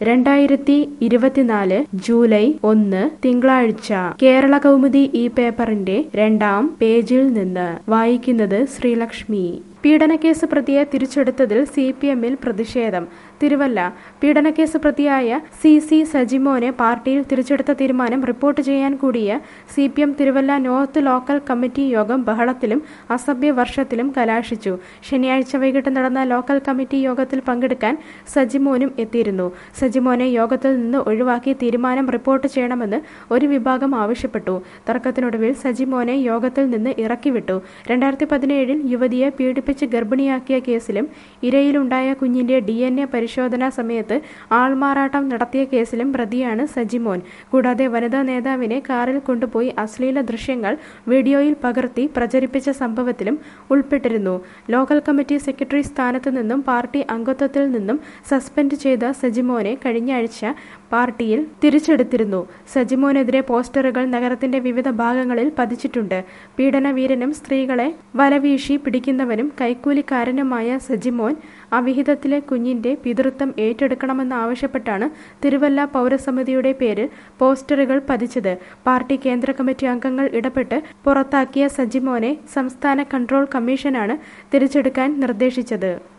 രണ്ടായിരത്തി ഇരുപത്തിനാല് ജൂലൈ ഒന്ന് തിങ്കളാഴ്ച കേരള കൗമുദി ഈ പേപ്പറിന്റെ രണ്ടാം പേജിൽ നിന്ന് വായിക്കുന്നത് ശ്രീലക്ഷ്മി പീഡനക്കേസ് പ്രതിയെ തിരിച്ചെടുത്തതിൽ സി പി എമ്മിൽ പ്രതിഷേധം തിരുവല്ല പീഡനക്കേസ് പ്രതിയായ സി സി സജിമോനെ പാർട്ടിയിൽ തിരിച്ചെടുത്ത തീരുമാനം റിപ്പോർട്ട് ചെയ്യാൻ കൂടിയ C P M Thiruvalla north local committee യോഗം ബഹളത്തിലും അസഭ്യ വർഷത്തിലും കലാശിച്ചു ശനിയാഴ്ച വൈകിട്ട് നടന്ന ലോക്കൽ കമ്മിറ്റി യോഗത്തിൽ പങ്കെടുക്കാൻ സജിമോനും എത്തിയിരുന്നു സജിമോനെ യോഗത്തിൽ നിന്ന് ഒഴിവാക്കി തീരുമാനം റിപ്പോർട്ട് ചെയ്യണമെന്ന് ഒരു വിഭാഗം ആവശ്യപ്പെട്ടു തർക്കത്തിനൊടുവിൽ സജിമോനെ യോഗത്തിൽ നിന്ന് ഇറക്കിവിട്ടു രണ്ടായിരത്തി പതിനേഴിൽ യുവതിയെ പീഡിപ്പിച്ച് ഗർഭിണിയാക്കിയ കേസിലും ഇരയിലുണ്ടായ കുഞ്ഞിന്റെ ഡി എൻ എ പരിശോധനാ സമയത്ത് ആൾമാറാട്ടം നടത്തിയ കേസിലും പ്രതിയാണ് സജിമോൻ കൂടാതെ വനിതാ നേതാവിനെ കാറിൽ കൊണ്ടുപോയി അശ്ലീല ദൃശ്യങ്ങൾ വീഡിയോയിൽ പകർത്തി പ്രചരിപ്പിച്ച സംഭവത്തിലും ഉൾപ്പെട്ടിരുന്നു ലോക്കൽ കമ്മിറ്റി സെക്രട്ടറി സ്ഥാനത്ത് നിന്നും പാർട്ടി അംഗത്വത്തിൽ നിന്നും സസ്പെൻഡ് ചെയ്ത സജിമോനെ കഴിഞ്ഞ ആഴ്ച പാർട്ടിയിൽ തിരിച്ചെടുത്തിരുന്നു സജിമോനെതിരെ പോസ്റ്ററുകൾ നഗരത്തിന്റെ വിവിധ ഭാഗങ്ങളിൽ പതിച്ചിട്ടുണ്ട് പീഡനവീരനും സ്ത്രീകളെ വലവീശി പിടിക്കുന്നവനും കൈക്കൂലിക്കാരനുമായ സജിമോൻ അവിഹിതത്തിലെ കുഞ്ഞിന്റെ പിതൃത്വം ഏറ്റെടുക്കണമെന്നാവശ്യപ്പെട്ടാണ് തിരുവല്ല പൗരസമിതിയുടെ പേരിൽ പോസ്റ്ററുകൾ പതിച്ചത് പാർട്ടി കേന്ദ്ര കമ്മിറ്റി അംഗങ്ങൾ ഇടപെട്ട് പുറത്താക്കിയ സജിമോനെ സംസ്ഥാന കൺട്രോൾ കമ്മീഷനാണ് തിരിച്ചെടുക്കാൻ നിർദ്ദേശിച്ചത്